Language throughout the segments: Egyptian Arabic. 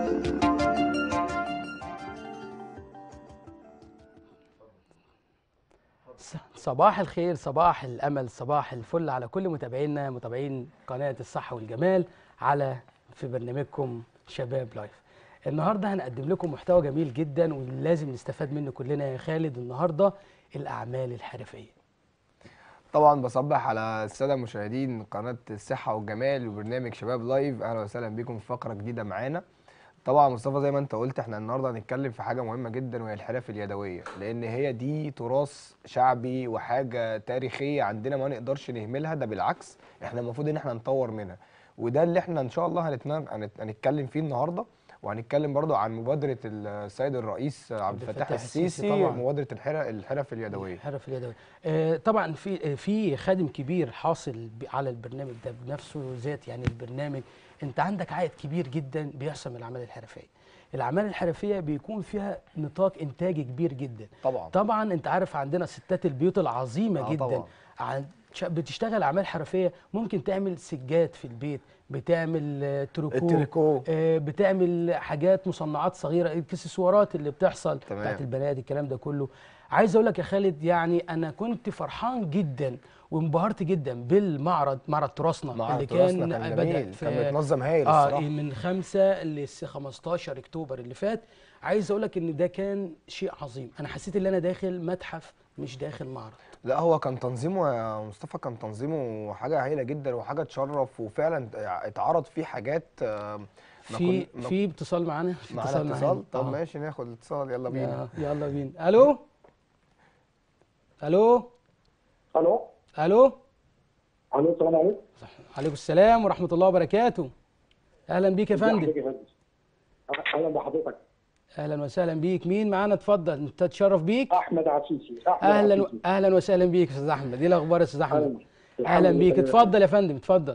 ص- صباح الخير صباح الامل صباح الفل على كل متابعينا متابعين قناه الصحه والجمال على في برنامجكم شباب لايف النهارده هنقدم لكم محتوى جميل جدا ولازم نستفاد منه كلنا يا خالد النهارده الاعمال الحرفيه طبعا بصبح على الساده مشاهدين قناه الصحه والجمال وبرنامج شباب لايف اهلا وسهلا بيكم في فقره جديده معانا طبعا مصطفى زي ما انت قلت احنا النهارده هنتكلم في حاجه مهمه جدا وهي الحرف اليدويه لان هي دي تراث شعبي وحاجه تاريخيه عندنا ما نقدرش نهملها ده بالعكس احنا المفروض ان احنا نطور منها وده اللي احنا ان شاء الله هنتنا- هنت- هنتكلم فيه النهارده وهنتكلم برضو عن مبادره السيد الرئيس عبد الفتاح السيسي طبعاً. مبادره الحرف الحرف اليدويه الحرف اليدويه آه طبعا في آه في خادم كبير حاصل ب- على البرنامج ده بنفسه ذات يعني البرنامج انت عندك عائد كبير جدا بيحصل من الاعمال الحرفيه الاعمال الحرفيه بيكون فيها نطاق انتاجي كبير جدا طبعا طبعا انت عارف عندنا ستات البيوت العظيمه آه جدا طبعاً. عن ش- بتشتغل اعمال حرفيه ممكن تعمل سجاد في البيت بتعمل آه، تريكو التريكو. آه، بتعمل حاجات مصنعات صغيره الاكسسوارات اللي بتحصل تمام. بتاعت البنات الكلام ده كله عايز اقول لك يا خالد يعني انا كنت فرحان جدا وانبهرت جدا بالمعرض معرض تراثنا معرض اللي تراثنا كان كان بدأ جميل، في كان متنظم هايل اه الصراحة. من 5 ل 15 اكتوبر اللي فات عايز اقول لك ان ده كان شيء عظيم انا حسيت ان انا داخل متحف مش داخل معرض لا هو كان تنظيمه يا مصطفى كان تنظيمه حاجه هايله جدا وحاجه تشرف وفعلا اتعرض فيه حاجات آه، ما في كن- ما- في اتصال معانا في معانا معانا. اتصال طب آه. ماشي ناخد الاتصال يلا بينا آه، يلا بينا الو الو الو الو الو السلام عليكم عليكم السلام ورحمه الله وبركاته اهلا بيك يا فندم حضرتك يا فندم اهلا بحضرتك اهلا وسهلا بيك مين معانا اتفضل انت تشرف بيك احمد عفيفي احمد اهلا و... عفيفي. اهلا وسهلا بيك يا استاذ احمد ايه الاخبار يا استاذ احمد أهلاً. اهلا الحمد بيك لله. اتفضل يا فندم اتفضل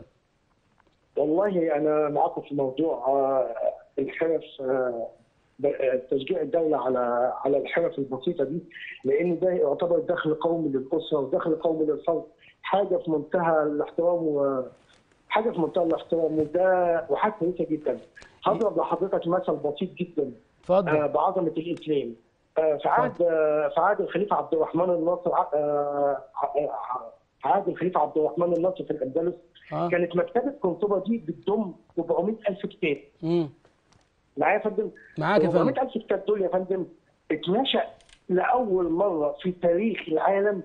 والله انا معاكم في موضوع آه، الحرف آه، ب- آه، تشجيع الدوله على على الحرف البسيطه دي لان ده يعتبر دخل قومي للاسره ودخل قومي للفرد حاجه في منتهى الاحترام و حاجه في منتهى الاحترام وده وحاجه كويسه جدا هضرب لحضرتك مثل بسيط جدا آه، اتفضل بعظمه الاسلام آه، في عهد آه، في عهد الخليفه عبد الرحمن الناصر آه، آه، آه، في عهد الخليفه عبد الرحمن الناصر في الاندلس اه كانت مكتبه قنطبه دي بتضم 400000 كتاب امم معايا يا فندم معاك يا فندم 400000 كتاب دول يا فندم اتنشأ لاول مره في تاريخ العالم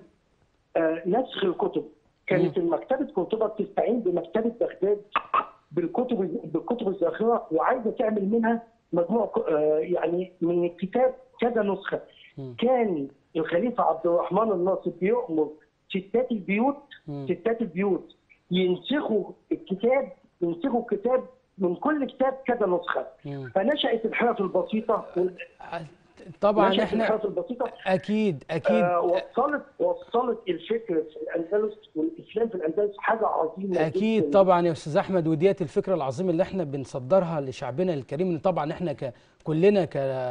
آه، نسخ الكتب كانت مكتبه قنطبه بتستعين بمكتبه بغداد بالكتب بالكتب الزاخره وعايزه تعمل منها مجموعه ك- آه، يعني من الكتاب كذا نسخه مم. كان الخليفه عبد الرحمن الناصر بيؤمر ستات البيوت مم. ستات البيوت ينسخوا الكتاب ينسخوا الكتاب من كل كتاب كذا نسخه مم. فنشأت الحرف البسيطه وال- طبعا نشأت احنا الحرف البسيطه اكيد اكيد آه وصلت وصلت الفكر في الاندلس والاسلام في الاندلس حاجه عظيمه اكيد جداً. طبعا يا استاذ احمد وديت الفكره العظيمه اللي احنا بنصدرها لشعبنا الكريم ان طبعا احنا ك كلنا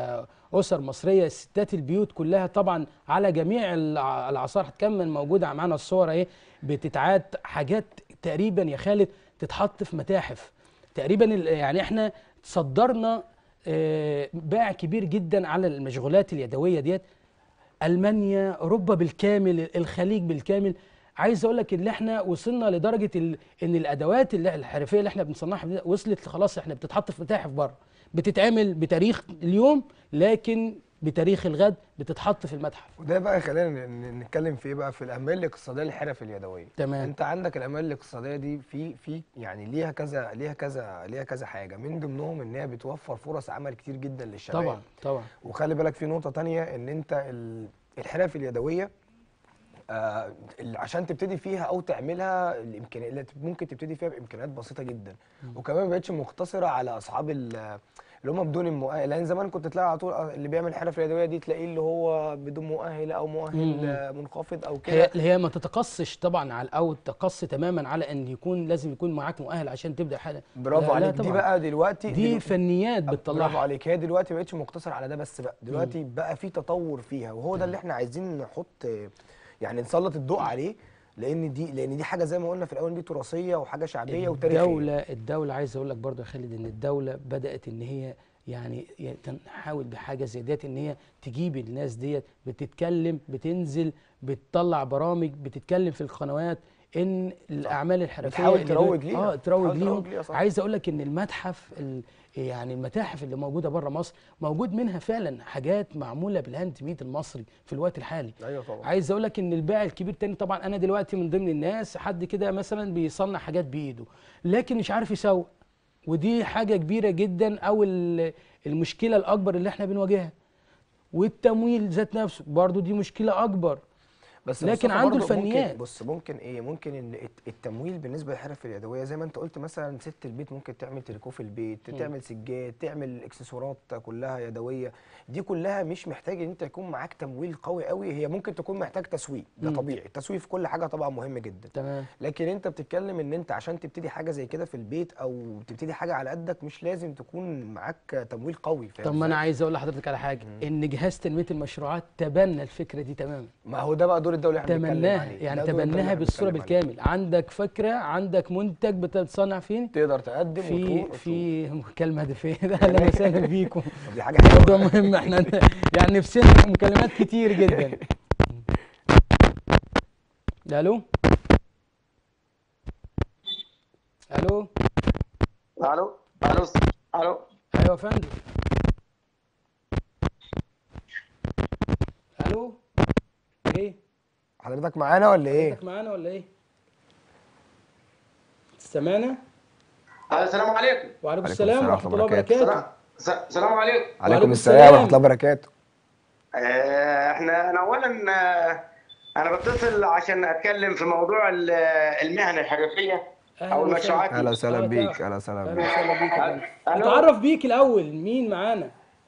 كاسر مصريه ستات البيوت كلها طبعا على جميع الع- الاعصار هتكمل موجوده معانا الصور اهي بتتعاد حاجات تقريبا يا خالد تتحط في متاحف تقريبا ال- يعني احنا صدرنا آه، باع كبير جدا على المشغولات اليدويه ديت المانيا اوروبا بالكامل الخليج بالكامل عايز اقول لك ان احنا وصلنا لدرجه ال... ان الادوات اللي الحرفيه اللي احنا بنصنعها دي وصلت خلاص احنا بتتحط في متاحف بره بتتعمل بتاريخ اليوم لكن بتاريخ الغد بتتحط في المتحف وده بقى خلينا ن- ن- نتكلم في ايه بقى في الاهميه الاقتصاديه للحرف اليدويه تمام. انت عندك الاهميه الاقتصاديه دي في في يعني ليها كذا ليها كذا ليها كذا حاجه من ضمنهم ان هي بتوفر فرص عمل كتير جدا للشباب طبعا طبعا وخلي بالك في نقطه تانية ان انت ال- الحرف اليدويه آه ال- عشان تبتدي فيها او تعملها الامكانيات ممكن تبتدي فيها بامكانيات بسيطه جدا وكمان ما بقتش مقتصره على اصحاب ال- اللي هم بدون المؤهل لان زمان كنت تلاقي على طول اللي بيعمل الحرف اليدويه دي تلاقيه اللي هو بدون مؤهل او مؤهل آه، منخفض او هي كده اللي هي ما تتقصش طبعا على او تقص تماما على ان يكون لازم يكون معاك مؤهل عشان تبدا حاجه برافو لا- لا عليك دي طبعاً. بقى دلوقتي دي دلو- فنيات برافو بتطلعها عليك هي دلوقتي ما بقتش مقتصر على ده بس بقى دلوقتي بقى في تطور فيها وهو ده اللي احنا عايزين نحط يعني نسلط الضوء عليه لان دي لان دي حاجه زي ما قلنا في الاول دي تراثيه وحاجه شعبيه وتاريخيه الدولة الدولة عايز اقول لك برضه يا خالد ان الدولة بدأت ان هي يعني ي- تحاول بحاجه زي ديت ان هي تجيب الناس ديت بتتكلم بتنزل بتطلع برامج بتتكلم في القنوات ان الاعمال الحرفيه بتحاول اللي تروج دول- ليها. اه تروج بتحاول ليهم تروج ليها، صح. عايز اقول لك ان المتحف ال- يعني المتاحف اللي موجوده بره مصر موجود منها فعلا حاجات معموله بالهاند ميد المصري في الوقت الحالي ايوه طبعا عايز اقول لك ان البائع الكبير تاني طبعا انا دلوقتي من ضمن الناس حد كده مثلا بيصنع حاجات بايده لكن مش عارف يسوق ودي حاجه كبيره جدا او ال- المشكله الاكبر اللي احنا بنواجهها والتمويل ذات نفسه برضو دي مشكله اكبر بس لكن مصطفى عنده برضه الفنيات. ممكن بص ممكن ايه ممكن ان الت- التمويل بالنسبه للحرف اليدويه زي ما انت قلت مثلا ست البيت ممكن تعمل تريكو في البيت تعمل سجاد تعمل اكسسوارات كلها يدويه دي كلها مش محتاج ان انت يكون معاك تمويل قوي قوي هي ممكن تكون محتاج تسويق ده مم. طبيعي التسويق في كل حاجه طبعا مهم جدا تمام لكن انت بتتكلم ان انت عشان تبتدي حاجه زي كده في البيت او تبتدي حاجه على قدك مش لازم تكون معاك تمويل قوي فاهم طب ما انا ازاي؟ عايز اقول لحضرتك على حاجه ان جهاز تنميه المشروعات تبنى الفكره دي تماما ما هو ده بقى دور الدوله اللي احنا بنتكلم تبناها عليه يعني ده دور الدولة اللي تبناها احنا بالصوره بنتكلم عليه. بالكامل عندك فكره عندك منتج بتصنع فين تقدر تقدم في وتروح وتروح. في مكالمه هاتفيه اهلا وسهلا بيكم طب دي حاجه حلوه موضوع مهم احنا يعني نفسنا مكالمات كتير جدا الو الو الو الو الو ايوه يا فندم الو ايه حضرتك معانا ولا ايه؟ حضرتك معانا ولا ايه سمعنا الو السلام عليكم وعليكم عليكم السلام السلام ورحمه الله ورحمة الله وبركاته سلام س- السلام عليكم عليكم وعليكم السلام السلام. ورحمه الله وبركاته آه، احنا انا اولا آه، انا بتصل عشان اتكلم في موضوع ال- المهن الحرفيه أهلا او وسهلا. المشروعات اهلا دي. وسهلا آه، بيك تعال. اهلا وسهلا اهلا بيك وسهلا بيك يا فندم. ألو. نتعرف بيك الاول مين معانا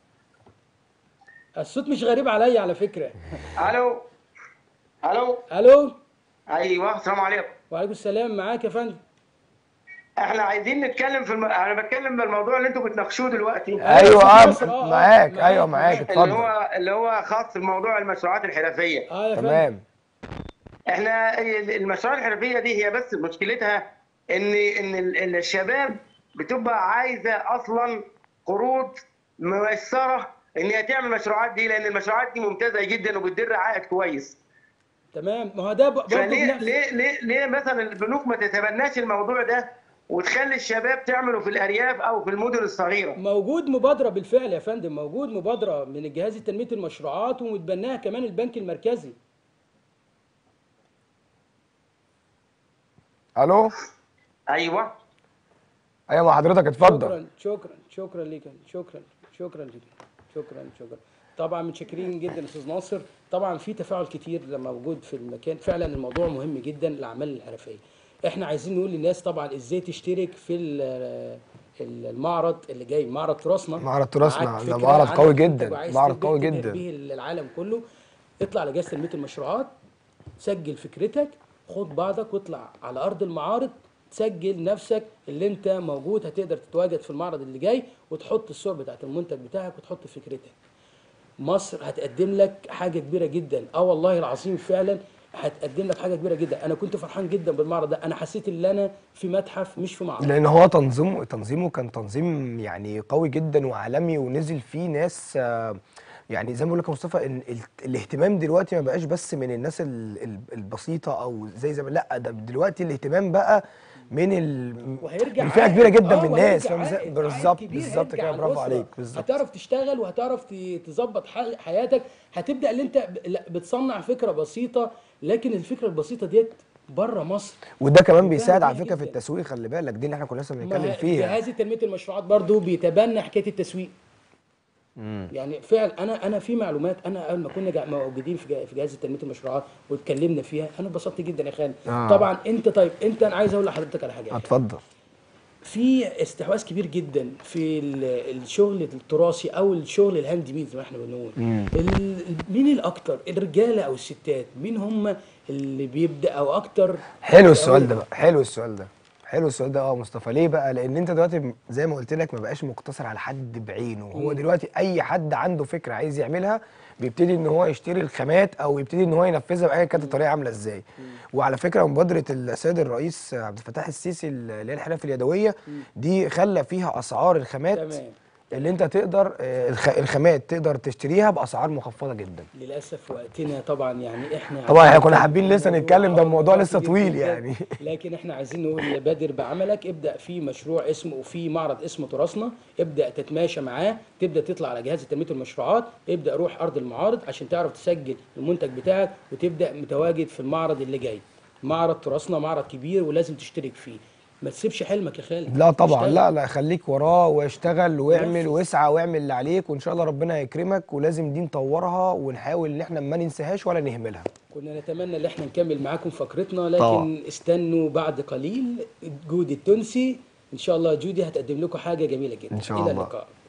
الصوت مش غريب عليا على فكره الو الو الو ايوه السلام عليكم وعليكم السلام معاك يا فندم احنا عايزين نتكلم في الم... انا بتكلم بالموضوع اللي انتوا بتناقشوه دلوقتي ايوه آه، اه مصر، آه، آه، معاك معاك، ايوه معاك معاك. اللي اتفضل هو اللي هو خاص بموضوع المشروعات الحرفيه اه يا فندم تمام احنا المشروعات الحرفيه دي هي بس مشكلتها ان ان ال- الشباب بتبقى عايزه اصلا قروض ميسره ان هي تعمل المشروعات دي لان المشروعات دي ممتازه جدا وبتدر عائد كويس تمام ما هو ده ب- برضه فليه بنفس ليه ليه ليه مثلا البنوك ما تتبناش الموضوع ده وتخلي الشباب تعمله في الارياف او في المدن الصغيره موجود مبادره بالفعل يا فندم موجود مبادره من الجهاز تنميه المشروعات ومتبناها كمان البنك المركزي الو ايوه ايوه مع حضرتك اتفضل شكرا شكرا شكرا ليك شكرا شكرا ليك شكرا شكرا طبعا متشكرين جدا استاذ ناصر طبعا في تفاعل كتير لما موجود في المكان فعلا الموضوع مهم جدا الاعمال الحرفيه احنا عايزين نقول للناس طبعا ازاي تشترك في ال- ال- المعرض اللي جاي معرض تراثنا معرض تراثنا، معاك ده فكرة، معرض عندك قوي منتج جدا، وعايز معرض تبدأ قوي تبهر جدا. بيه العالم كله اطلع لجهاز تنميه المشروعات سجل فكرتك خد بعضك واطلع على ارض المعارض سجل نفسك اللي انت موجود هتقدر تتواجد في المعرض اللي جاي وتحط الصور بتاعت المنتج بتاعك وتحط فكرتك مصر هتقدم لك حاجه كبيره جدا اه والله العظيم فعلا هتقدم لك حاجه كبيره جدا انا كنت فرحان جدا بالمعرض ده انا حسيت ان انا في متحف مش في معرض لان هو تنظيمه تنظيمه كان تنظيم يعني قوي جدا وعالمي ونزل فيه ناس آه، يعني زي ما بقول لك يا مصطفى ان ال- الاهتمام دلوقتي ما بقاش بس من الناس ال- ال- البسيطه او زي زي ما لا ده دلوقتي الاهتمام بقى من ال وهيرجع من فئه عائد. كبيره جدا آه، من الناس وهيرجع فاهم ازاي؟ عائد- عائد بالظبط كبير بالظبط هيرجع كده على برافو الأسرة. عليك بالظبط هتعرف تشتغل وهتعرف ت- تظبط ح- حياتك هتبدا اللي انت ب- لا، بتصنع فكره بسيطه لكن الفكره البسيطه ديت بره مصر وده كمان فاهم بيساعد على كبير فكره في جداً. التسويق خلي بالك دي اللي احنا كنا لسه ما بنتكلم هي- فيها جهاز تنميه المشروعات برضو بيتبنى حكايه التسويق يعني فعلا انا انا في معلومات انا اول ما كنا جا- موجودين في جا- في جهاز تنميه المشروعات واتكلمنا فيها انا اتبسطت جدا يا خالد آه. طبعا انت طيب انت انا عايز اقول لحضرتك على حاجه يا خالد. اتفضل في استحواذ كبير جدا في ال- الشغل التراثي او الشغل الهاند ميد زي ما احنا بنقول ال- مين الاكتر الرجاله او الستات مين هم اللي بيبدا او اكتر حلو السؤال ده بقى حلو السؤال ده حلو السؤال ده اه مصطفى ليه بقى لان انت دلوقتي زي ما قلت لك ما بقاش مقتصر على حد بعينه هو دلوقتي اي حد عنده فكره عايز يعملها بيبتدي ان هو يشتري الخامات او يبتدي ان هو ينفذها بايا كانت الطريقه عامله ازاي وعلى فكره مبادره السيد الرئيس عبد الفتاح السيسي اللي هي الحرف اليدويه دي خلى فيها اسعار الخامات تمام اللي انت تقدر آه، الخ- الخامات تقدر تشتريها باسعار مخفضه جدا للاسف وقتنا طبعا يعني احنا طبعا احنا عايزين كنا نتكلم حابين في لسه الموضوع نتكلم، ده الموضوع وقت لسه كبير طويل جداً. يعني. لكن احنا عايزين نقول بادر بعملك ابدا في مشروع اسمه وفي معرض اسمه تراثنا ابدا تتماشى معاه تبدا تطلع على جهاز تنميه المشروعات ابدا روح ارض المعارض عشان تعرف تسجل المنتج بتاعك وتبدا متواجد في المعرض اللي جاي معرض تراثنا معرض كبير ولازم تشترك فيه ما تسيبش حلمك يا خالد لا طبعا اشتغل. لا لا خليك وراه واشتغل واعمل نفذ. واسعى واعمل اللي عليك وان شاء الله ربنا يكرمك ولازم دي نطورها ونحاول ان احنا ما ننساهاش ولا نهملها كنا نتمنى ان احنا نكمل معاكم فقرتنا لكن طبعا. استنوا بعد قليل جودي التونسي ان شاء الله جودي هتقدم لكم حاجه جميله جدا إن شاء الى الله. اللقاء